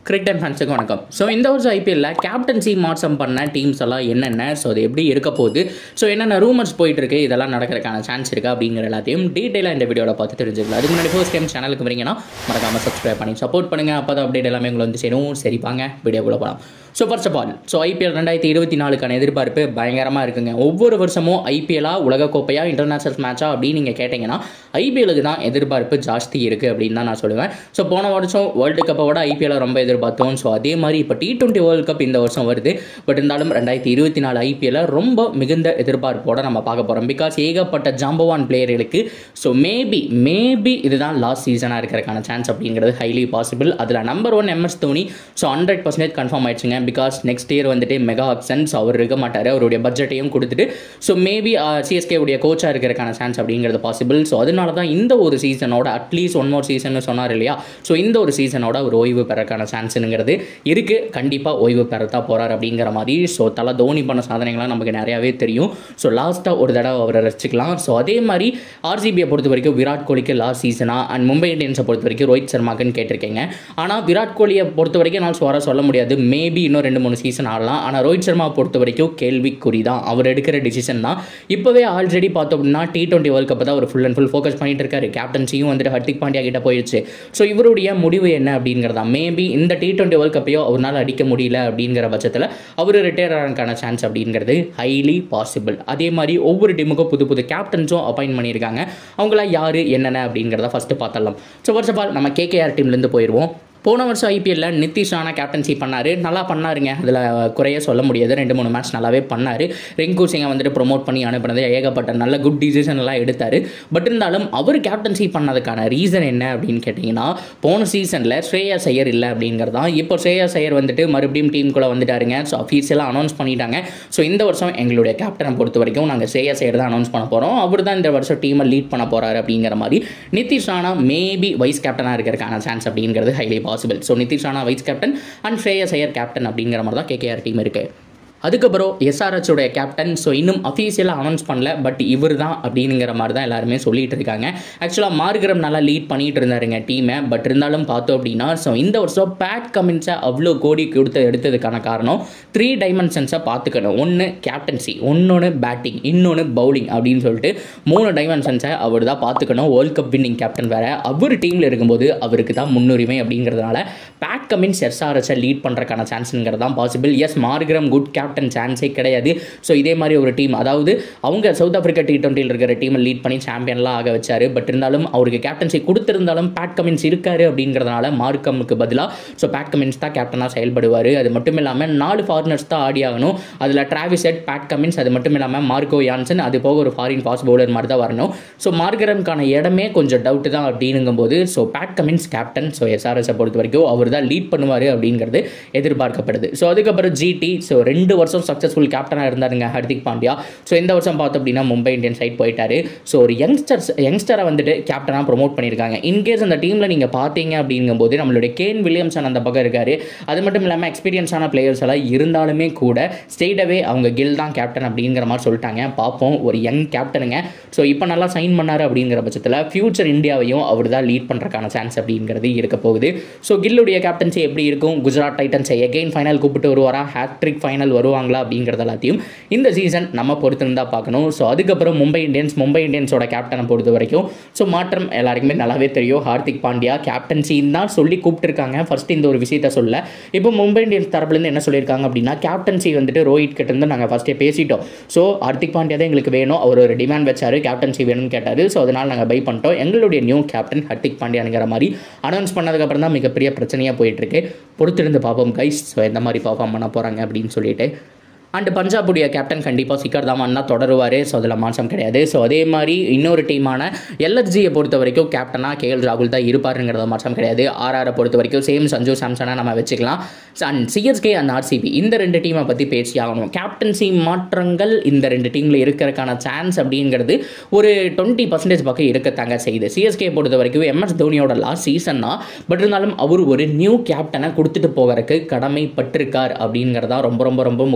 cricket ஃபேன்ஸுக்கு வணக்கம் so இந்த வருஷம் ஐபிஎல்லில் கேப்டன்சி மாற்றம் பண்ண டீம்ஸ் எல்லாம் என்னென்ன ஸோ அது எப்படி இருக்க போகுது ஸோ என்னென்ன ரூமர்ஸ் போயிட்டு இருக்கு இதெல்லாம் நடக்கிறதுக்கான சான்ஸ் இருக்கா அப்படிங்கிற எல்லாத்தையும் டீட்டெயிலாக இந்த வீடியோவில் பார்த்து தெரிஞ்சுக்கலாம் அதுக்கு முன்னாடி ஃபர்ஸ்ட் டைம் சேனலுக்கு வரீங்கன்னா மறக்காமல் சப்ஸ்கிரைப் பண்ணி சப்போர்ட் பண்ணுங்கள் அப்போ தான் அப்டேட் எல்லாமே உங்களை வந்து சேரும் சரி வாங்க வீடியோக்குள்ளே போகலாம் so first of all so IPL ரெண்டாயிரத்தி இருபத்தி நாலுக்கான எதிர்பார்ப்பு பயங்கரமாக இருக்குங்க ஒவ்வொரு வருஷமும் ஐபிஎல்லா உலகக்கோப்பையா இன்டர்நேஷனல் மேட்சா அப்படின்னு நீங்கள் கேட்டிங்கன்னா ஐபிஎலுக்கு தான் எதிர்பார்ப்பு ஜாஸ்தி இருக்குது அப்படின்னு தான் நான் சொல்லுவேன் ஸோ போன வருஷம் வேர்ல்டு கப்பை விட ஐபிஎல்லை ரொம்ப எதிர்பார்த்தோம் ஸோ அதே மாதிரி இப்போ டி டுவெண்ட்டி வேர்ல்டு கப் இந்த வருஷம் வருது பட் இருந்தாலும் ரெண்டாயிரத்தி இருபத்தி நாலு ஐபிஎல்லை ரொம்ப மிகுந்த எதிர்பார்ப்போட நம்ம பார்க்க போகிறோம் பிகாஸ் ஏகப்பட்ட ஜாம்பவான் பிளேயர்களுக்கு ஸோ மேபி மேபி இதுதான் லாஸ்ட் சீசனாக இருக்கிறதுக்கான சான்ஸ் அப்படிங்கிறது ஹைலி பாசிபிள் அதில் number one MS Dhoni so hundred percentage confirm ஆயிடுச்சுங்க பிகாஸ் நெக்ஸ்ட் இயர் வந்துட்டு மெகா ஆப்ஷன் ஸோ அவர் இருக்க மாட்டார் அவருடைய பட்ஜெட்டையும் கொடுத்துட்டு ஸோ மேபி சிஎஸ்கே உடைய கோச்சாக இருக்கிறதுக்கான சான்ஸ் அப்படிங்கிறது பாசிபிள் ஸோ அதனால தான் இந்த ஒரு சீசனோட அட்லீஸ்ட் ஒன் மோர் சீசன் சொன்னார் இல்லையா ஸோ இந்த ஒரு சீசனோட ஒரு ஓய்வு பெறக்கான சான்ஸுங்கிறது இருக்குது கண்டிப்பாக ஓய்வு பெறத்தான் போகிறார் அப்படிங்கிற மாதிரி ஸோ தலை தோனி பண்ண சாதனைகள்லாம் நமக்கு நிறையாவே தெரியும் ஸோ லாஸ்ட்டாக ஒரு தடவை அவரை ரசிச்சுக்கலாம் ஸோ அதே மாதிரி ஆர்சிபியை பொறுத்த வரைக்கும் விராட் கோலிக்கு லாஸ்ட் சீசனா அண்ட் மும்பை இந்தியன்ஸை பொறுத்த வரைக்கும் ரோஹித் சர்மாக்குன்னு கேட்டிருக்கீங்க ஆனால் விராட் கோலியை பொறுத்த வரைக்கும் நான் சுவார சொல்ல முடியாது மேபி இன்னும் ரெண்டு மூணு சீசன் ஆடலாம் ஆனால் ரோஹித் சர்மா பொறுத்த வரைக்கும் கேள்விக்குறி தான் அவர் எடுக்கிற டிசிஷன் தான் இப்போவே ஆல்ரெடி பார்த்தோம் அப்படின்னா டி டுவெண்ட்டி வேர்ல்ட் கப் தான் ஒரு ஃபுல் அண்ட் ஃபுல் ஃபோக்கஸ் பண்ணிட்டு இருக்காரு கேப்டன்சியும் வந்துட்டு ஹர்திக் பாண்டியா கிட்ட போயிடுச்சு ஸோ இவருடைய முடிவு என்ன அப்படிங்கிறதா மேபி இந்த டி டுவெண்ட்டி வேர்ல்ட் கப்பையோ அவரால் அடிக்க முடியல அப்படிங்கிற பட்சத்தில் அவர் ரிட்டையர் ஆகிறதுக்கான சான்ஸ் அப்படிங்கிறது ஹைலி பாசிபிள் அதே மாதிரி ஒவ்வொரு டீமுக்கும் புது புது கேப்டன்ஸும் அப்பாயின்ட் பண்ணியிருக்காங்க அவங்கள யார் என்னென்ன அப்படிங்கிறத ஃபஸ்ட்டு பார்த்துடலாம் ஸோ ஃபர்ஸ்ட் ஆஃப் ஆல் நம்ம கேகேஆர் டீம்லேருந்து போயிடுவோம் போன வருஷம் ஐபிஎல்லில் நிதிஷ் ராணா கேப்டன்சி பண்ணார் நல்லா பண்ணாருங்க அதில் குறைய சொல்ல முடியாது ரெண்டு மூணு மேட்ச் நல்லாவே பண்ணார் ரிங்கு சிங்கை வந்துட்டு ப்ரொமோட் பண்ணி அனுப்புனது ஏகப்பட்ட நல்ல குட் டிசிஷன் எல்லாம் எடுத்தார் பட் இருந்தாலும் அவர் கேப்டன்சி பண்ணதுக்கான ரீசன் என்ன அப்படின்னு கேட்டிங்கன்னா போன சீசனில் ஸ்ரேயா சையர் இல்லை அப்படிங்கிறது தான் இப்போ ஸ்ரேயா சையர் வந்துட்டு மறுபடியும் டீமுக்குள்ளே வந்துட்டாருங்க ஸோ அஃபீஷியலாக அனௌன்ஸ் பண்ணிட்டாங்க ஸோ இந்த வருஷம் எங்களுடைய கேப்டனை பொறுத்த வரைக்கும் நாங்கள் ஸ்ரேயா சையர் தான் அனௌன்ஸ் பண்ண போகிறோம் அவர் தான் இந்த வருஷம் டீமை லீட் பண்ண போகிறாரு அப்படிங்கிற மாதிரி நிதிஷ் ராணா மேபி வைஸ் கேப்டனாக இருக்கிறதுக்கான சான்ஸ் அப்படிங்கிறது highly possible so Nitish Rana vice captain and Shreyas Iyer captain அப்படிங்கிற மாதிரி தான் கேகேஆர் டீம் இருக்குது அதுக்கப்புறம் எஸ்ஆர்ஹெச் உடைய கேப்டன் ஸோ இன்னும் அஃபீஷியலாக அனௌன்ஸ் பண்ணல பட் இவர் தான் அப்படிங்கிற மாதிரி தான் எல்லாருமே சொல்லிட்டு இருக்காங்க ஆக்சுவலாக மார்கரம் நல்லா லீட் பண்ணிட்டு இருந்தாருங்க டீமை பட் இருந்தாலும் பார்த்தோம் அப்படின்னா ஸோ இந்த வருஷம் பேட் கமின்ஸை அவ்வளோ கோடி கொடுத்து எடுத்ததுக்கான காரணம் த்ரீ டைமென்ஷன்ஸை பார்த்துக்கணும் ஒன்று கேப்டன்சி இன்னொன்று பேட்டிங் இன்னொன்று பவுலிங் அப்படின்னு சொல்லிட்டு மூணு டைமென்ஷன்ஸை அவர் தான் பார்த்துக்கணும் வேர்ல்ட் கப் வின்னிங் கேப்டன் வேற அவர் டீமில் இருக்கும்போது அவருக்கு தான் முன்னுரிமை அப்படிங்கிறதுனால பேட் கமின்ஸ் எஸ்ஆர்ஹெச்சை லீட் பண்ணுறக்கான சான்ஸுங்கிறது தான் possible yes Markram good captain captain சான்ஸே கிடையாது ஸோ இதே மாதிரி ஒரு டீம் அதாவது அவங்க சவுத் ஆஃப்ரிக்கா டி டுவெண்ட்டியில் இருக்கிற டீமை லீட் பண்ணி சாம்பியன்லாம் ஆக வச்சாரு பட் இருந்தாலும் அவருக்கு கேப்டன்சி கொடுத்திருந்தாலும் பேட் கமின்ஸ் இருக்காரு அப்படிங்கிறதுனால மார்க்கமுக்கு பதிலாக ஸோ பேட் கமின்ஸ் தான் கேப்டனாக செயல்படுவார் அது மட்டும் இல்லாமல் நாலு ஃபாரினர்ஸ் தான் ஆடி ஆகணும் அதில் டிராவிஸ் செட் பேட் கமின்ஸ் அது மட்டும் இல்லாமல் மார்க்கோ யான்சன் அது போக ஒரு ஃபாரின் ஃபாஸ்ட் பவுலர் மாதிரி தான் வரணும் ஸோ மார்கரம்கான இடமே கொஞ்சம் டவுட்டு தான் அப்படின்னுங்கும்போது so Pat Cummins captain so எஸ்ஆர்எஸை பொறுத்த வரைக்கும் அவர் தான் லீட் பண்ணுவார் அப்படிங்கிறது எதிர்பார்க்கப்படுது ஸோ அதுக்கப்புறம் ஜிடி ஸோ ரெண்டு வருஷம் சக்ஸஸ்ஃபுல் கேப்டனாக இருந்தாருங்க ஹர்திக் பாண்டியா ஸோ இந்த வருஷம் பார்த்தோம் அப்படின்னா மும்பை இந்தியன் சைட் போயிட்டாரு ஸோ ஒரு யங்ஸ்டர்ஸ் யங்ஸ்டரை வந்துட்டு கேப்டனாக ப்ரொமோட் பண்ணியிருக்காங்க இன்கேஸ் அந்த டீமில் நீங்கள் பார்த்தீங்க அப்படிங்கும்போது நம்மளுடைய கேன் வில்லியம்சன் அந்த பக்கம் இருக்காரு அது மட்டும் இல்லாமல் எக்ஸ்பீரியன்ஸான பிளேயர்ஸ் எல்லாம் இருந்தாலுமே கூட ஸ்டேட்டவே அவங்க கில் தான் கேப்டன் அப்படிங்கிற மாதிரி சொல்லிட்டாங்க பார்ப்போம் ஒரு யங் கேப்டனுங்க ஸோ இப்போ நல்லா சைன் பண்ணார் அப்படிங்கிற பட்சத்தில் ஃபியூச்சர் இந்தியாவையும் அவர் தான் லீட் பண்ணுறக்கான சான்ஸ் அப்படிங்கிறது இருக்க போகுது ஸோ கில்லுடைய கேப்டன்சி எப்படி இருக்கும் குஜராத் டைட்டன்ஸை எகெயின் ஃபைனல் கூப்பிட்டு வருவாரா ஹேட்ரிக் ஃபைனல் வருவாங்களா அப்படிங்கிறது எல்லாத்தையும் இந்த சீசன் நம்ம பொறுத்திருந்தா பார்க்கணும் ஸோ அதுக்கப்புறம் மும்பை இந்தியன்ஸ் மும்பை இந்தியன்ஸோட கேப்டனை பொறுத்த வரைக்கும் ஸோ மாற்றம் எல்லாருக்குமே நல்லாவே தெரியும் ஹார்திக் பாண்டியா கேப்டன்சின்னு தான் சொல்லி கூப்பிட்டுருக்காங்க ஃபர்ஸ்ட் இந்த ஒரு விஷயத்த சொல்ல இப்போ மும்பை இந்தியன்ஸ் தரப்புலேருந்து என்ன சொல்லியிருக்காங்க அப்படின்னா கேப்டன்சி வந்துட்டு ரோஹித் கிட்ட இருந்து நாங்கள் ஃபஸ்ட்டே பேசிட்டோம் ஸோ ஹார்திக் பாண்டியா தான் எங்களுக்கு வேணும் அவர் ஒரு டிமாண்ட் வச்சாரு கேப்டன்சி வேணும்னு கேட்டார் ஸோ அதனால் நாங்கள் பை பண்ணிட்டோம் எங்களுடைய நியூ கேப்டன் ஹர்திக் பாண்டியாங்கிற மாதிரி அனௌன்ஸ் பண்ணதுக்கப்புறம் தான் மிகப்பெரிய பிரச்சனையாக போயிட்டுருக்கு பொறுத்திருந்து பார்ப்போம் கைஸ் ஸோ எந்த மாதிரி பர்ஃபார்ம் பண்ண போகிறாங்க அப்படின்னு சொல்லிட்டு அண்ட் பஞ்சாபுடைய கேப்டன் கண்டிப்பாக சிக்கர் தாமன் தான் தொடருவார் ஸோ அதில் மாற்றம் கிடையாது ஸோ அதே மாதிரி இன்னொரு டீமான எல்எஸ்ஜியை பொறுத்த வரைக்கும் கேப்டனாக கே எல் ராகுல் தான் இருப்பாருங்கிறத மாற்றம் கிடையாது ஆர்ஆரை பொறுத்த வரைக்கும் சேம் சஞ்சு சாம்சனை நம்ம வச்சுக்கலாம் அண்ட் சிஎஸ்கே அண்ட் ஆர்சிபி இந்த ரெண்டு டீமை பற்றி பேசி ஆகணும் கேப்டன்சி மாற்றங்கள் இந்த ரெண்டு டீமில் இருக்கிறதுக்கான சான்ஸ் அப்படிங்கிறது ஒரு டுவெண்ட்டி பர்சன்டேஜ் பக்கம் இருக்கத்தாங்க செய்யுது சிஎஸ்கே பொறுத்த வரைக்கும் எம்எஸ் தோனியோட லாஸ்ட் சீசன் தான் பட் இருந்தாலும் அவர் ஒரு நியூ கேப்டனை கொடுத்துட்டு போகிறதுக்கு கடமைப்பட்டிருக்கார் அப்படிங்கிறதா ரொம்ப ரொம்ப ரொம்ப முக்கியமான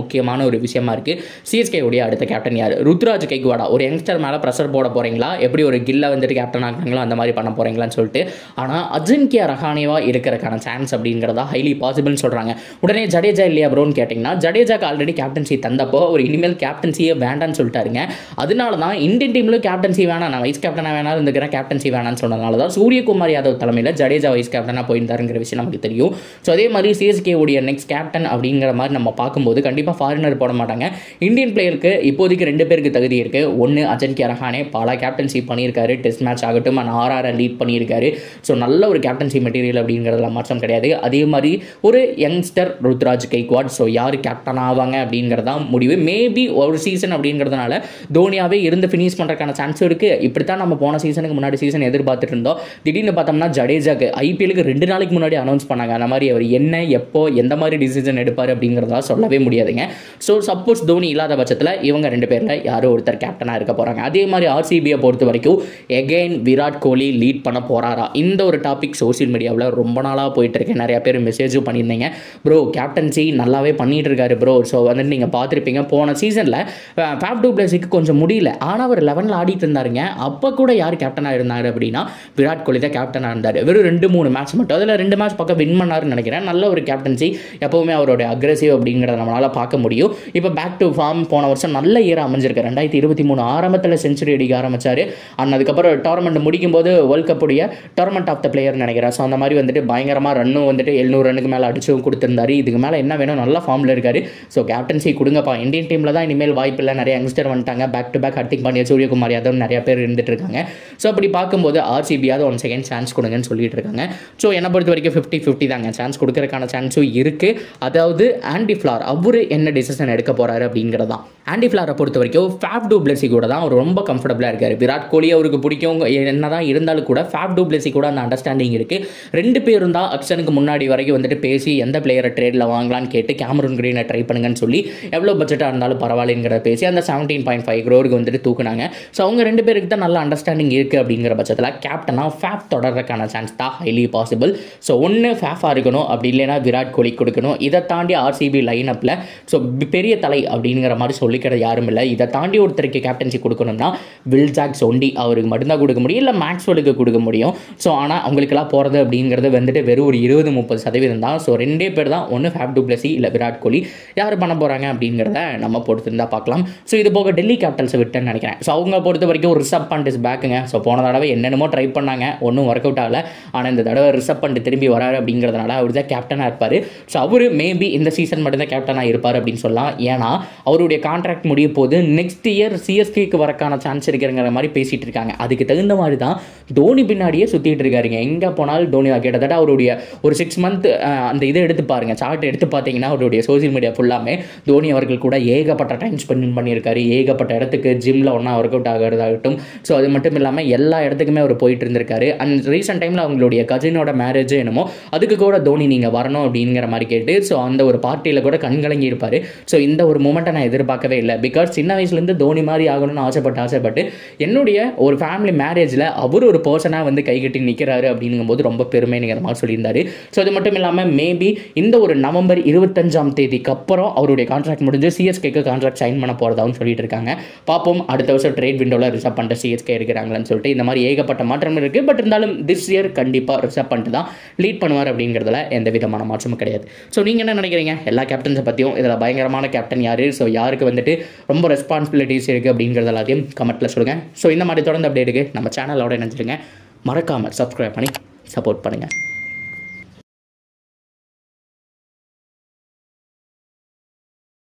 ஒரு விஷயமா இருக்குது சிஎஸ்கே உடைய அடுத்த கேப்டன் யார் ருத்ராஜ் கைக்வாடா ஒரு யங்ஸ்டர் மேலே ப்ரெஷர் போட போகிறீங்களா எப்படி ஒரு கில்லை வந்துட்டு கேப்டன் ஆக்குறாங்களோ அந்த மாதிரி பண்ண போகிறீங்களான்னு சொல்லிட்டு ஆனால் அஜின்கியா ரஹானேவா இருக்கிறதுக்கான சான்ஸ் அப்படிங்கிறதா ஹைலி பாசிபிள்னு சொல்கிறாங்க உடனே ஜடேஜா இல்லையா ப்ரோன்னு கேட்டிங்கன்னா ஜடேஜாக்கு ஆல்ரெடி கேப்டன்சி தந்தப்போ ஒரு இனிமேல் கேப்டன்சியே வேண்டான்னு சொல்லிட்டாருங்க அதனால தான் இந்தியன் டீமில் கேப்டன்சி வேணாம் நான் வைஸ் கேப்டனாக வேணாம் இருந்துக்கிறேன் கேப்டன்சி வேணாம்னு சொன்னதுனால தான் சூரியகுமார் யாதவ் தலைமையில் ஜடேஜா வைஸ் கேப்டனாக போயிருந்தாருங்கிற விஷயம் நமக்கு தெரியும் ஸோ அதே மாதிரி சிஎஸ்கே உடைய நெக்ஸ்ட் கேப்டன் அப்படிங்கிற மாதிரி நம்ம பார்க்கும்போது கண்டிப்பாக ஃபாரினர் போட மாட்டாங்க இந்தியன் பிளேயருக்கு இப்போதைக்கு ரெண்டு பேருக்கு தகுதி இருக்குது ஒன்று அஜன்கியா ரஹானே பல கேப்டன்சி பண்ணியிருக்காரு டெஸ்ட் மேட்ச் ஆகட்டும் அண்ட் ஆர்ஆர் லீட் பண்ணியிருக்காரு ஸோ நல்ல ஒரு கேப்டன்சி மெட்டீரியல் அப்படிங்கிறதுல மாற்றம் கிடையாது அதே மாதிரி ஒரு யங்ஸ்டர் ருத்ராஜ் கைக்வாட் ஸோ யார் கேப்டன் ஆவாங்க அப்படிங்கிறதான் முடிவு மேபி ஒரு சீசன் அப்படிங்கிறதுனால தோனியாவே இருந்து ஃபினிஷ் பண்ணுறதுக்கான சான்ஸ் இருக்குது இப்படி தான் நம்ம போன சீசனுக்கு முன்னாடி சீசன் எதிர்பார்த்துட்டு இருந்தோம் திடீர்னு பார்த்தோம்னா ஜடேஜாக்கு ஐபிஎலுக்கு ரெண்டு நாளைக்கு முன்னாடி அனௌன்ஸ் பண்ணாங்க அந்த மாதிரி அவர் என்ன எப்போ எந்த மாதிரி டிசிஷன் எடுப்பார் அப்படிங்கிறதா சொல்லவே முடியாதுங்க ஸோ சப்போஸ் தோனி இல்லாத பட்சத்தில் இவங்க ரெண்டு பேரில் யாரோ ஒருத்தர் கேப்டனாக இருக்க போகிறாங்க அதே மாதிரி ஆர்சிபியை பொறுத்த வரைக்கும் எகெயின் விராட் கோலி லீட் பண்ண போகிறாரா இந்த ஒரு டாபிக் சோஷியல் மீடியாவில் ரொம்ப நாளாக போயிட்டு இருக்கேன் நிறைய பேர் மெசேஜும் பண்ணியிருந்தீங்க ப்ரோ கேப்டன்சி நல்லாவே பண்ணிட்டு இருக்காரு ப்ரோ ஸோ வந்துட்டு நீங்கள் பார்த்துருப்பீங்க போன சீசனில் ஃபேப் டூ பிளஸுக்கு கொஞ்சம் முடியல ஆனால் அவர் லெவனில் ஆடிட்டு இருந்தாருங்க அப்போ கூட யார் கேப்டனாக இருந்தார் அப்படின்னா விராட் கோலி தான் கேப்டனாக இருந்தார் வெறும் ரெண்டு மூணு மேட்ச் மட்டும் அதில் ரெண்டு மேட்ச் பக்கம் வின் பண்ணாருன்னு நினைக்கிறேன் நல்ல ஒரு கேப்டன்சி எப்போவுமே அவருடைய அக்ரெசிவ் அப்படிங்கிறத நம்மளால் பார்க்க முடியும் இப்போ பேக் டு ஃபார்ம் போன வருஷம் நல்ல இயர் அமைஞ்சிருக்கு ரெண்டாயிரத்தி இருபத்தி மூணு ஆரம்பத்தில் செஞ்சுரி அடிக்க ஆரம்பிச்சாரு அண்ட் அதுக்கப்புறம் டோர்னமெண்ட் முடிக்கும் போது வேர்ல்ட் கப்புடைய டோர்னமெண்ட் ஆஃப் த பிளேயர் நினைக்கிறேன் ஸோ அந்த மாதிரி வந்துட்டு பயங்கரமாக ரன்னும் வந்துட்டு எழுநூறு ரன்னுக்கு மேலே அடிச்சும் கொடுத்துருந்தாரு இதுக்கு மேலே என்ன வேணும் நல்ல ஃபார்மில் இருக்காரு ஸோ கேப்டன்சி கொடுங்கப்பா இந்தியன் டீமில் தான் இனிமேல் வாய்ப்பு இல்லை நிறைய யங்ஸ்டர் வந்துட்டாங்க back to back Hardik Pandya Suryakumar Yadav நிறைய பேர் இருந்துட்டு இருக்காங்க ஸோ அப்படி பார்க்கும்போது ஆர்சிபியாவது ஒன் செகண்ட் சான்ஸ் கொடுங்கன்னு சொல்லிட்டு இருக்காங்க ஸோ என்னை பொறுத்த வரைக்கும் ஃபிஃப்டி ஃபிஃப்டி தாங்க சான்ஸ் கொடுக்கறதுக்கான சான்ஸும் இருக்குது அதாவது ஆண்டி ஃப்ளார் அவர் என்ன டிசிஷன் எடுக்க போகிறாரு அப்படிங்கிறது தான் ஆண்டி ஃப்ளாரை பொறுத்த வரைக்கும் ஃபேப் டூ பிளஸி கூட தான் அவர் ரொம்ப கம்ஃபர்டபுளாக இருக்கார் விராட் கோலி அவருக்கு பிடிக்கும் என்ன தான் இருந்தாலும் கூட ஃபேப் டூ பிளஸி கூட அந்த அண்டர்ஸ்டாண்டிங் இருக்குது ரெண்டு பேரும் தான் அக்ஷனுக்கு முன்னாடி வரைக்கும் வந்துட்டு பேசி எந்த பிளேயரை ட்ரேடில் வாங்கலான்னு கேட்டு கேமரூன் கிரீனை ட்ரை பண்ணுங்கன்னு சொல்லி எவ்வளோ பட்ஜெட்டாக இருந்தாலும் பரவாயில்லைங்கிறத பேசி அந்த செவன்டீன் பாயிண்ட் ஃபைவ் க்ரோருக்கு வந்துட்டு தூக்குனாங்க ஸோ அவங்க ரெண்டு பேருக்கு தான் நல்ல அண்டர்ஸ்டாண்டிங் இருக்குது அப்படிங்கிற பட்சத்தில் கேப்டனாக ஃபேப் தொடர்றதுக்கான சான்ஸ் தான் ஹைலி பாசிபிள் ஸோ ஒன்று ஃபேஃபாக இருக்கணும் அப்படி இல்லைனா விராட் கோலி கொடுக்கணும் இதை தாண்டி ஆர்சிபி லைன் அப்பில் ஸோ பெரிய தலை அப்படிங்கிற மாதிரி சொல்லிக்கிறது யாரும் இல்லை இதை தாண்டி ஒருத்தருக்கு கேப்டன்சி கொடுக்கணும்னா வில் ஜாக்ஸ் ஒண்டி அவருக்கு மட்டும்தான் கொடுக்க முடியும் இல்லை மேக்ஸ்வெலுக்கு கொடுக்க முடியும் ஸோ ஆனால் அவங்களுக்கெல்லாம் போகிறது அப்படிங்கிறது வந்துட்டு வெறும் ஒரு இருபது முப்பது சதவீதம் தான் ஸோ ரெண்டே பேர் தான் ஒன்று ஃபேப் டூப்ளசி இல்லை விராட் கோலி யார் பண்ண போகிறாங்க அப்படிங்கிறத நம்ம பொறுத்திருந்தா பார்க்கலாம் ஸோ இது போக டெல்லி கேபிட்டல்ஸை விட்டுன்னு நினைக்கிறேன் ஸோ அவங்க பொறுத்த வரைக்கும் ரிசப் பண்ட் இஸ் பேக்குங்க ஸோ போன தடவை என்னென்னமோ ட்ரை பண்ணாங்க ஒன்றும் ஒர்க் அவுட் ஆகல ஆனால் இந்த தடவை ரிசப் பண்ணிட்டு திரும்பி வராரு அப்படிங்கிறதுனால அவர் தான் கேப்டனாக இருப்பார் ஸோ அவர் மேபி இந்த சீசன் மட்டும்தான் கேப்டனாக இருப்பார் அப்படின்னு சொல்லலாம் ஏன்னா அவருடைய கான்ட்ராக்ட் முடிய போது நெக்ஸ்ட் இயர் சிஎஸ்கேக்கு வரக்கான சான்ஸ் இருக்குங்கிற மாதிரி பேசிகிட்டு இருக்காங்க அதுக்கு தகுந்த மாதிரி தான் தோனி பின்னாடியே சுற்றிட்டு இருக்காருங்க எங்கே போனாலும் தோனி தான் கிட்டத்தட்ட அவருடைய ஒரு சிக்ஸ் மந்த் அந்த இதை எடுத்து பாருங்க சார்ட் எடுத்து பார்த்தீங்கன்னா அவருடைய சோசியல் மீடியா ஃபுல்லாமே தோனி அவர்கள் கூட ஏகப்பட்ட டைம் ஸ்பெண்ட் பண்ணியிருக்காரு ஏகப்பட்ட இடத்துக்கு ஜிம்மில் ஒன்றா ஒர்க் அவுட் ஆகிறதாகட்டும் ஸோ அது மட்டும் இல்லாமல் எல்லா இடத்துக்குமே அவர் போயிட்டு இருந்திருக்காரு அண்ட் ரீசெண்ட் டைமில் அவங்களுடைய கசினோட மேரேஜ் என்னமோ அதுக்கு கூட தோனி நீங்கள் வரணும் அப்படிங்கிற மாதிரி கேட்டு ஸோ அந்த ஒரு பார்ட்டியில் கூட கண்கலங்கி இருப்பார் ஸோ இந்த ஒரு மூமெண்ட்டை நான் எதிர்பார்க்கவே இல்லை பிகாஸ் சின்ன வயசுலேருந்து தோனி மாதிரி ஆகணும்னு ஆசைப்பட்டு ஆசைப்பட்டு என்னுடைய ஒரு ஃபேமிலி மேரேஜில் அவர் ஒரு பர்சனாக வந்து கைகட்டி நிற்கிறாரு அப்படிங்கும்போது ரொம்ப பெருமைங்கிற மாதிரி சொல்லியிருந்தாரு ஸோ அது மட்டும் இல்லாமல் மேபி இந்த ஒரு நவம்பர் இருபத்தஞ்சாம் தேதிக்கு அப்புறம் அவருடைய கான்ட்ராக்ட் முடிஞ்சு சிஎஸ்கேக்கு கான்ட்ராக்ட் சைன் பண்ண போகிறதாவும் சொல்லிட்டு இருக்காங்க பார்ப்போம் அடுத்த வருஷம் ட்ரேட் விண்டோவில் ரிசர்வ் பண்ணிட்டு சிஎஸ்கே இருக்கிறாங்கன்னு சொல்லிட்டு இந்த மாதிரி ஏகப்பட்ட மாற்றம் இருக்குது பட் இருந்தாலும் திஸ் இயர் கண்டிப்பாக ரிசர்வ் பண்ணிட்டு தான் லீட் பண்ணுவார் அப்படிங்கிறதுல எந்த விதமான மாற்றமும் கிடையாது ஸோ நீங்கள் என்ன நினைக்கிறீங்க எல்லா கேப்டன்ஸை பற்றியும் இதில் பயங்கரமான கேப்டன் யார் ஸோ யாருக்கு வந்துட்டு ரொம்ப ரெஸ்பான்சிபிலிட்டிஸ் இருக்குது அப்படிங்கிறது எல்லாத்தையும் கமெண்ட்டில் சொல்லுங்கள் ஸோ இந்த மாதிரி தொடர்ந்து அப்டேட்டுக்கு நம்ம சேனலோட நினச்சிடுங்க மறக்காமல் சப்ஸ்கிரைப் பண்ணி சப்போர்ட் பண்ணுங்கள்